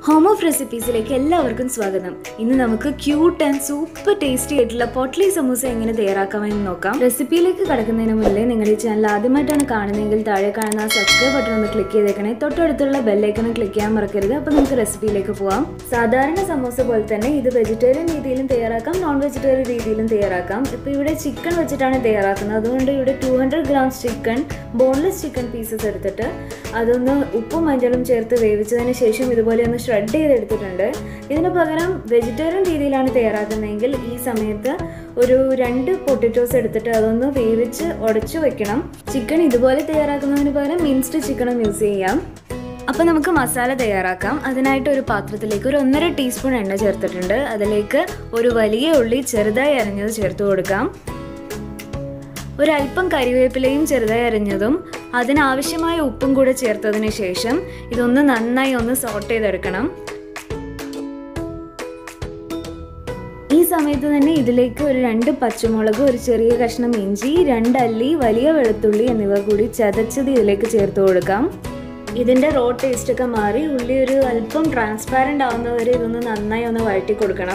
home of റെസിപ്പീസിലേക്ക് എല്ലാവർക്കും സ്വാഗതം ഇന്ന് നമുക്ക് ക്യൂട്ട് ആൻഡ് സൂപ്പർ ടേസ്റ്റി ആയിട്ടുള്ള പൊട്ട്ലി സമൂസ എങ്ങനെ തയ്യാറാക്കാമെന്ന് നോക്കാം റെസിപ്പിയിലേക്ക് കടക്കുന്നതിന് മുന്നേ നിങ്ങൾ ഈ ചാനൽ ആദ്യമായിട്ടാണ് കാണുന്നതെങ്കിൽ താഴെ കാണുന്ന സബ്സ്ക്രൈബ് ബട്ടൺ ഒന്ന് ക്ലിക്ക് ചെയ്തേക്കണേ തൊട്ടടുത്തുള്ള ബെല്ലൈക്കൺ ക്ലിക്ക് ചെയ്യാൻ മറക്കരുത് അപ്പോൾ നമുക്ക് റെസിപ്പിയിലേക്ക് പോവാം സാധാരണ സമൂസ പോലെ തന്നെ ഇത് വെജിറ്റേറിയൻ രീതിയിലും തയ്യാറാക്കാം നോൺ വെജിറ്റേറിയൻ രീതിയിലും തയ്യാറാക്കാം ഇപ്പോൾ ഇവിടെ ചിക്കൻ വെച്ചിട്ടാണ് തയ്യാറാക്കുന്നത് അതുകൊണ്ട് ഇവിടെ two hundred grams chicken boneless chicken pieces എടുത്തിട്ട് അതൊന്ന് ഉപ്പും മഞ്ഞളും ചേർത്ത് വേവിച്ചതിന് ശേഷം ഇതുപോലെ ഒന്ന് ഷ്രെഡ് ചെയ്തെടുത്തിട്ടുണ്ട് ഇതിന് പകരം വെജിറ്റേറിയൻ രീതിയിലാണ് തയ്യാറാക്കുന്നതെങ്കിൽ ഈ സമയത്ത് ഒരു രണ്ട് പൊട്ടറ്റോസ് എടുത്തിട്ട് അതൊന്ന് വേവിച്ച് ഉടച്ചു വെക്കണം ചിക്കൻ ഇതുപോലെ തയ്യാറാക്കുന്നതിന് പകരം മിൻസ്ഡ് ചിക്കനും യൂസ് ചെയ്യാം അപ്പോൾ നമുക്ക് മസാല തയ്യാറാക്കാം അതിനായിട്ട് ഒരു പാത്രത്തിലേക്ക് ഒരു ഒന്നര ടീസ്പൂൺ എണ്ണ ചേർത്തിട്ടുണ്ട് അതിലേക്ക് ഒരു വലിയ ഉള്ളി ചെറുതായി അരിഞ്ഞത് ചേർത്ത് കൊടുക്കാം ഒരല്പം കരിവേപ്പിലയും ചെറുതായി അരിഞ്ഞതും അതിനാവശ്യമായ ഉപ്പും കൂടെ ചേർത്തതിന് ശേഷം ഇതൊന്ന് നന്നായി ഒന്ന് സോട്ട് ചെയ്തെടുക്കണം ഈ സമയത്ത് തന്നെ ഇതിലേക്ക് ഒരു രണ്ട് പച്ചമുളക് ഒരു ചെറിയ കഷ്ണം ഇഞ്ചി രണ്ടല്ലി വലിയ വെളുത്തുള്ളി എന്നിവ കൂടി ചതച്ചത് ഇതിലേക്ക് ചേർത്ത് കൊടുക്കാം ഇതിൻ്റെ റോ ടേസ്റ്റ് ഒക്കെ മാറി ഉള്ളി ഒരു അല്പം ട്രാൻസ്പാരൻ്റ് ആവുന്നവരെ ഇതൊന്ന് നന്നായി ഒന്ന് വഴറ്റി കൊടുക്കണം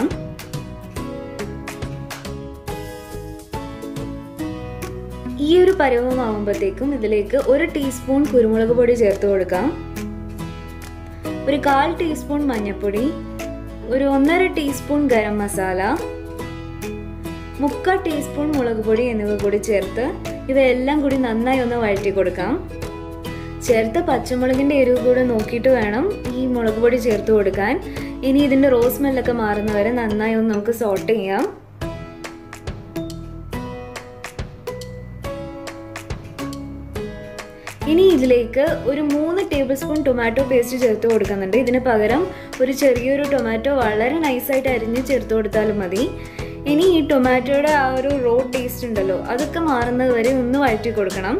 ഈ ഒരു പരുവമാകുമ്പോഴത്തേക്കും ഇതിലേക്ക് ഒരു ടീസ്പൂൺ കുരുമുളക് പൊടി ചേർത്ത് കൊടുക്കാം ഒരു കാൽ ടീസ്പൂൺ മഞ്ഞൾപ്പൊടി ഒരു ഒന്നര ടീസ്പൂൺ ഗരം മസാല മുക്കാൽ ടീസ്പൂൺ മുളക് പൊടി എന്നിവ കൂടി ചേർത്ത് ഇവയെല്ലാം കൂടി നന്നായി ഒന്ന് വഴറ്റി കൊടുക്കാം ചേർത്ത പച്ചമുളകിൻ്റെ എരിവ് കൂടെ നോക്കിയിട്ട് വേണം ഈ മുളക് പൊടി ചേർത്ത് കൊടുക്കാൻ ഇനി ഇതിൻ്റെ റോസ് സ്മെല്ലൊക്കെ മാറുന്നവരെ നന്നായി ഒന്ന് നമുക്ക് സോട്ട് ചെയ്യാം ഇനി ഇതിലേക്ക് ഒരു മൂന്ന് ടേബിൾ സ്പൂൺ ടൊമാറ്റോ പേസ്റ്റ് ചേർത്ത് കൊടുക്കുന്നുണ്ട് ഇതിന് പകരം ഒരു ചെറിയൊരു ടൊമാറ്റോ വളരെ നൈസായിട്ട് അരിഞ്ഞ് ചേർത്ത് കൊടുത്താലും മതി ഇനി ഈ ടൊമാറ്റോയുടെ ആ ഒരു റോ ടേസ്റ്റ് ഉണ്ടല്ലോ അതൊക്കെ മാറുന്നത് വരെ ഒന്ന് വഴറ്റി കൊടുക്കണം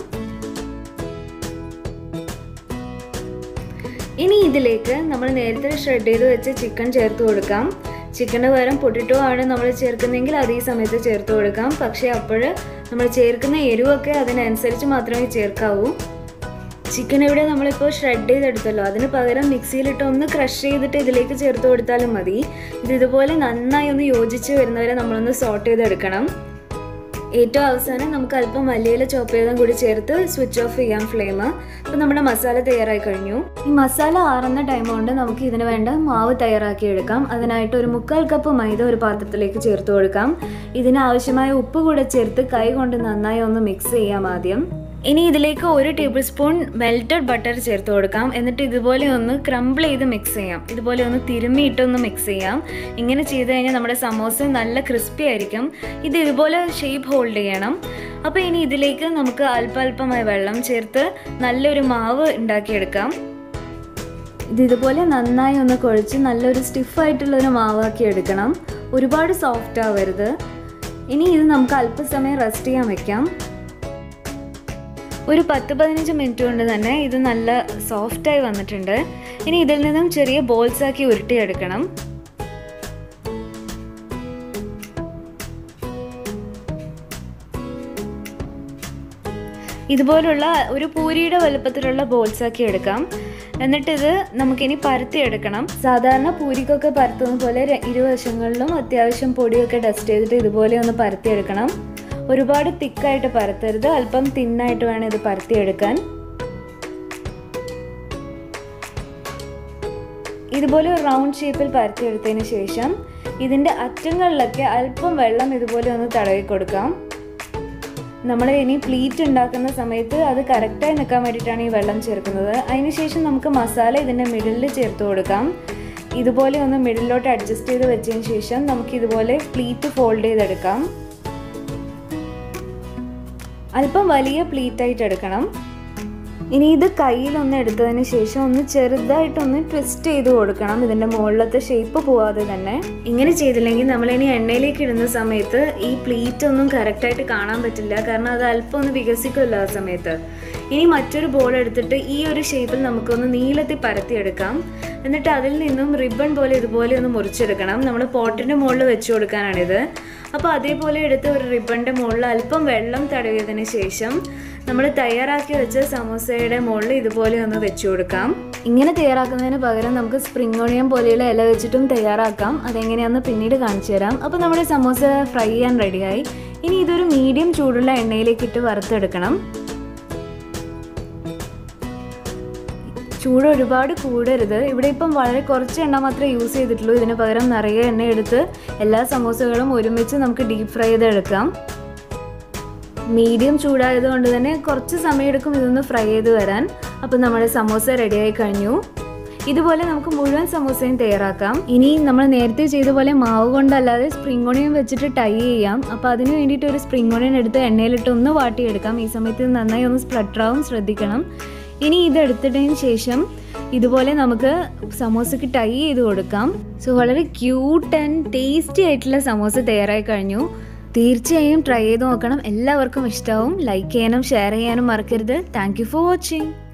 ഇനി ഇതിലേക്ക് നമ്മൾ നേരത്തെ ഷ്രെഡ് ചെയ്ത് വെച്ച ചിക്കൻ ചേർത്ത് കൊടുക്കാം ചിക്കന് പകരം പൊട്ടിറ്റോ ആണ് നമ്മൾ ചേർക്കുന്നതെങ്കിൽ അത് ഈ സമയത്ത് ചേർത്ത് കൊടുക്കാം പക്ഷേ അപ്പോൾ നമ്മൾ ചേർക്കുന്ന എരിവൊക്കെ അതിനനുസരിച്ച് മാത്രമേ ചേർക്കാവൂ ചിക്കൻ ഇവിടെ നമ്മളിപ്പോൾ ഷ്രെഡ് ചെയ്തെടുത്തല്ലോ അതിന് പകരം മിക്സിയിലിട്ട് ഒന്ന് ക്രഷ് ചെയ്തിട്ട് ഇതിലേക്ക് ചേർത്ത് കൊടുത്താലും മതി ഇത് ഇതുപോലെ നന്നായി ഒന്ന് യോജിച്ച് വരുന്നവരെ നമ്മളൊന്ന് സോട്ട് ചെയ്തെടുക്കണം ഏറ്റവും അവസാനം നമുക്ക് അല്പം മല്ലിയില ചോപ്പ് ചെയ്തും കൂടി ചേർത്ത് സ്വിച്ച് ഓഫ് ചെയ്യാം ഫ്ലെയിം അപ്പോൾ നമ്മുടെ മസാല തയ്യാറായി കഴിഞ്ഞു ഈ മസാല ആറുന്ന ടൈം കൊണ്ട് നമുക്ക് ഇതിന് വേണ്ട മാവ് തയ്യാറാക്കി എടുക്കാം അതിനായിട്ട് ഒരു മുക്കാൽ കപ്പ് മൈദ ഒരു പാത്രത്തിലേക്ക് ചേർത്ത് കൊടുക്കാം ഇതിന് ആവശ്യമായ ഉപ്പ് കൂടെ ചേർത്ത് കൈ കൊണ്ട് നന്നായി ഒന്ന് മിക്സ് ചെയ്യാം ആദ്യം ഇനി ഇതിലേക്ക് ഒരു ടേബിൾ സ്പൂൺ മെൽറ്റഡ് ബട്ടർ ചേർത്ത് കൊടുക്കാം എന്നിട്ട് ഇതുപോലെ ഒന്ന് ക്രംബിൾ ചെയ്ത് മിക്സ് ചെയ്യാം ഇതുപോലെ ഒന്ന് തിരുമ്മിയിട്ടൊന്ന് മിക്സ് ചെയ്യാം ഇങ്ങനെ ചെയ്ത് കഴിഞ്ഞാൽ നമ്മുടെ സമോസ നല്ല ക്രിസ്പി ആയിരിക്കും ഇത് ഇതുപോലെ ഷേപ്പ് ഹോൾഡ് ചെയ്യണം അപ്പോൾ ഇനി ഇതിലേക്ക് നമുക്ക് അല്പാൽപമായി വെള്ളം ചേർത്ത് നല്ലൊരു മാവ് ഉണ്ടാക്കിയെടുക്കാം ഇത് ഇതുപോലെ നന്നായി ഒന്ന് കുഴച്ച് നല്ലൊരു സ്റ്റിഫായിട്ടുള്ളൊരു മാവാക്കി എടുക്കണം ഒരുപാട് സോഫ്റ്റ് ആവരുത് ഇനി ഇത് നമുക്ക് അല്പസമയം റെസ്റ്റ് ചെയ്യാൻ വെക്കാം ഒരു പത്ത് പതിനഞ്ച് മിനിറ്റ് കൊണ്ട് തന്നെ ഇത് നല്ല സോഫ്റ്റായി വന്നിട്ടുണ്ട് ഇനി ഇതിൽ നിന്നും ചെറിയ ബോൾസ് ആക്കി ഉരുട്ടിയെടുക്കണം ഇതുപോലുള്ള ഒരു പൂരിയുടെ വലുപ്പത്തിലുള്ള ബോൾസ് ആക്കി എടുക്കാം എന്നിട്ട് ഇത് നമുക്കിനി പരത്തിയെടുക്കണം സാധാരണ പൂരിക്കൊക്കെ പരത്തുന്ന പോലെ ഇരുവശങ്ങളിലും അത്യാവശ്യം പൊടിയൊക്കെ ഡസ്റ്റ് ചെയ്തിട്ട് ഇതുപോലെ ഒന്ന് പരത്തിയെടുക്കണം ഒരുപാട് തിക്കായിട്ട് പരത്തരുത് അല്പം തിന്നായിട്ട് വേണം ഇത് പരത്തിയെടുക്കാൻ ഇതുപോലെ ഒരു റൗണ്ട് ഷേപ്പിൽ പരത്തിയെടുത്തതിന് ശേഷം ഇതിൻ്റെ അറ്റങ്ങളിലൊക്കെ അല്പം വെള്ളം ഇതുപോലെ ഒന്ന് തടവി കൊടുക്കാം നമ്മൾ ഇനി പ്ലീറ്റ് ഉണ്ടാക്കുന്ന സമയത്ത് അത് കറക്റ്റായി നിൽക്കാൻ വേണ്ടിയിട്ടാണ് ഈ വെള്ളം ചേർക്കുന്നത് അതിനുശേഷം നമുക്ക് മസാല ഇതിൻ്റെ മിഡിലിൽ ചേർത്ത് കൊടുക്കാം ഇതുപോലെ ഒന്ന് മിഡിലോട്ട് അഡ്ജസ്റ്റ് ചെയ്ത് വെച്ചതിന് ശേഷം നമുക്ക് ഇതുപോലെ പ്ലീറ്റ് ഫോൾഡ് ചെയ്തെടുക്കാം അല്പം വലിയ പ്ലീറ്റ് ആയിട്ട് എടുക്കണം ഇനി ഇത് കയ്യിലൊന്ന് എടുത്തതിന് ശേഷം ഒന്ന് ചെറുതായിട്ടൊന്ന് ട്വിസ്റ്റ് ചെയ്ത് കൊടുക്കണം ഇതിൻ്റെ മുകളിലത്തെ ഷേപ്പ് പോവാതെ തന്നെ ഇങ്ങനെ ചെയ്തില്ലെങ്കിൽ നമ്മളിനി എണ്ണയിലേക്ക് ഇടുന്ന സമയത്ത് ഈ പ്ലീറ്റ് ഒന്നും കറക്റ്റായിട്ട് കാണാൻ പറ്റില്ല കാരണം അത് അല്പം ഒന്ന് വികസിക്കുമല്ലോ ആ സമയത്ത് ഇനി മറ്റൊരു ബോൾ എടുത്തിട്ട് ഈ ഒരു ഷേപ്പിൽ നമുക്കൊന്ന് നീളത്തിൽ പരത്തിയെടുക്കാം എന്നിട്ട് അതിൽ നിന്നും റിബൺ പോലെ ഇതുപോലെ ഒന്ന് മുറിച്ചെടുക്കണം നമ്മൾ പോട്ടിൻ്റെ മുകളിൽ വെച്ച് കൊടുക്കാനാണിത് അപ്പോൾ അതേപോലെ എടുത്ത് ഒരു റിബണിൻ്റെ മുകളിൽ അല്പം വെള്ളം തടവിയതിന് ശേഷം നമ്മൾ തയ്യാറാക്കി വെച്ച സമോസയുടെ മുകളിൽ ഇതുപോലെ ഒന്ന് വെച്ചു കൊടുക്കാം ഇങ്ങനെ തയ്യാറാക്കുന്നതിന് പകരം നമുക്ക് സ്പ്രിംഗ് ഓണിയൻ പോലെയുള്ള ഇല വെച്ചിട്ടും തയ്യാറാക്കാം അതെങ്ങനെയാണെന്ന് പിന്നീട് കാണിച്ചു തരാം അപ്പോൾ നമ്മുടെ സമോസ ഫ്രൈ ചെയ്യാൻ റെഡിയായി ഇനി ഇതൊരു മീഡിയം ചൂടുള്ള എണ്ണയിലേക്ക് ഇട്ട് വറുത്തെടുക്കണം ചൂട് ഒരുപാട് കൂടരുത് ഇവിടെ ഇപ്പം വളരെ കുറച്ച് എണ്ണ മാത്രമേ യൂസ് ചെയ്തിട്ടുള്ളൂ ഇതിന് പകരം നിറയെ എണ്ണ എടുത്ത് എല്ലാ സമോസകളും ഒരുമിച്ച് നമുക്ക് ഡീപ്പ് ഫ്രൈ ചെയ്തെടുക്കാം മീഡിയം ചൂടായതുകൊണ്ട് തന്നെ കുറച്ച് സമയമെടുക്കും ഇതൊന്ന് ഫ്രൈ ചെയ്ത് വരാൻ അപ്പം നമ്മുടെ സമോസ റെഡിയായി കഴിഞ്ഞു ഇതുപോലെ നമുക്ക് മുഴുവൻ സമോസയും തയ്യാറാക്കാം ഇനി നമ്മൾ നേരത്തെ ചെയ്ത പോലെ മാവ് കൊണ്ടല്ലാതെ സ്പ്രിംഗ് ഓണിയൻ വെച്ചിട്ട് ടൈ ചെയ്യാം അപ്പോൾ അതിന് വേണ്ടിയിട്ട് ഒരു സ്പ്രിംഗ് ഓണിയൻ എടുത്ത് എണ്ണയിലിട്ട് ഒന്ന് വാട്ടിയെടുക്കാം ഈ സമയത്ത് ഇത് നന്നായി ഒന്ന് സ്പ്ലട്ടറാവും ശ്രദ്ധിക്കണം ഇനി ഇതെടുത്തിട്ടതിന് ശേഷം ഇതുപോലെ നമുക്ക് സമോസയ്ക്ക് ടൈ ചെയ്ത് കൊടുക്കാം സോ വളരെ ക്യൂട്ട് ആൻഡ് ടേസ്റ്റി ആയിട്ടുള്ള സമോസ തയ്യാറായി കഴിഞ്ഞു തീർച്ചയായും ട്രൈ ചെയ്ത് നോക്കണം എല്ലാവർക്കും ഇഷ്ടമാവും ലൈക്ക് ചെയ്യാനും ഷെയർ ചെയ്യാനും മറക്കരുത് താങ്ക് യു ഫോർ വാച്ചിങ്